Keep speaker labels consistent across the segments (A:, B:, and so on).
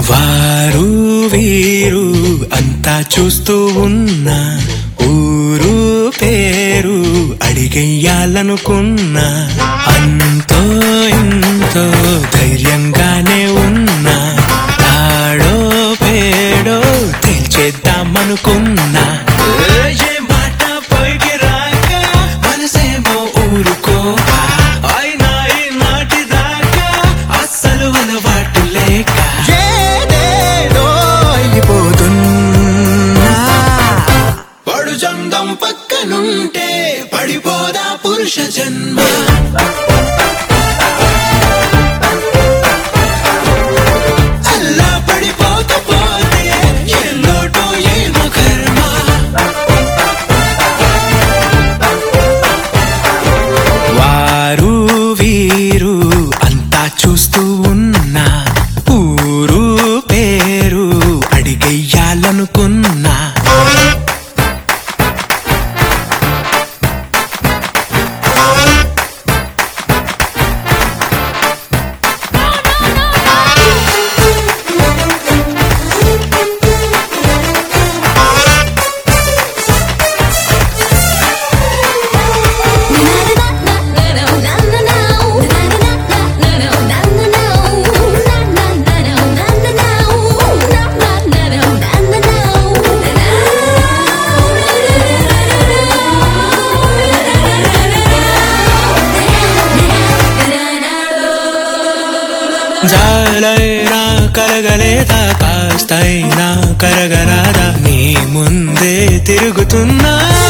A: వారు వీరు అంతా చూస్తూ ఉన్నా ఊరు పేరు అడిగెయ్యాలనుకున్నా అంతో ఎంతో ధైర్యంగానే ఉన్నా తాడో పేడో తేల్చేద్దామనుకున్నా ఏ మాట పైకి రాక మనసేమో ఊరుకోక అయినా ఈ నాటి దాకా అస్సలు అలవాటు లేక ఏదేదో అయిపోతున్నా పడు చందం పక్కనుంటే పడిపోదా పురుష జన్మ అల్లా పడిపోకపోతే ఏ లోటో ఏమో కర్మ వారు వీరు అంతా చూస్తూ ఉన్నా ఊరు పేరు అడిగెయ్యాలనుకున్నా జాలైనా కరగలేదా కాస్తైనా కరగరాదా నీ ముందే తిరుగుతున్నా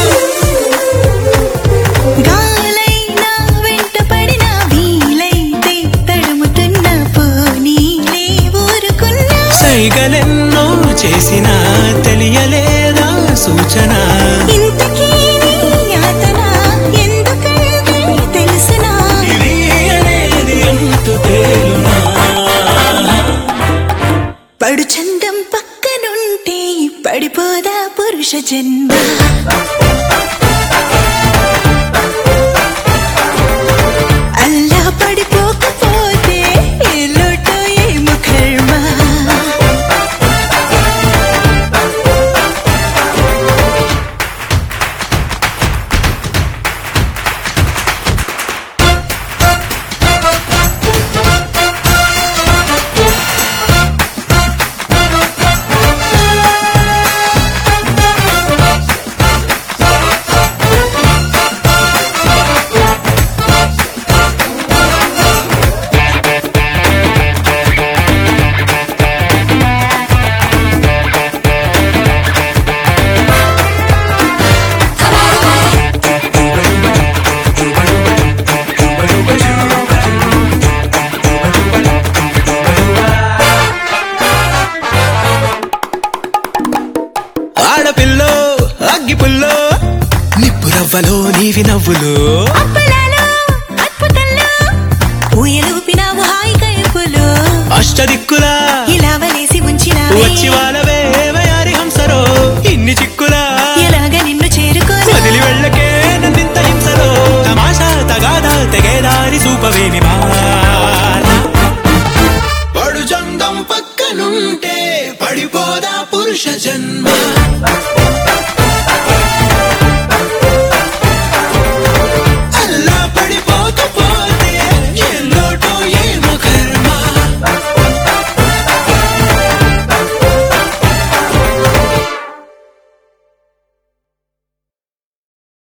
B: గాలైనా వెంటపడినా వీలైతే తడుముతున్న పోనీలే ఊరుకున్నా
A: సైగలెన్నో చేసినా తెలియలేదా సూచన
B: ఇంతకీ నీ యాతన ఎందుకంటే తెలుసునా
A: ఇది అనేది ఎంత తేలునా
B: పడు చందం పక్కనుంటే పడిపోదా పురుష జన్మ అల్లా పడిపోకపోతే ఏ లోటో ఏమో కర్మ
A: ఆడపిల్లో అగ్గిపుల్లో నిప్పు రవ్వలో నీవి నవ్వులు
B: అప్పలాలో అద్భుతంలో ఊయలూపినావు హాయి కైపులో
A: అష్టదిక్కులా
B: ఇలా వలేసి ఉంచినావే
A: వచ్చి వాళ్ళవే వయారి హంసరో ఇన్ని చిక్కులా
B: ఎలాగ నిన్ను చేరుకోను
A: వదిలి వెళ్ళకే నన్నింత హింసలో తమాషా తగాదా తెగేదారి సూపవేమి పడు చందం పక్కనుంటే పడిపోదా పురుష జన్మ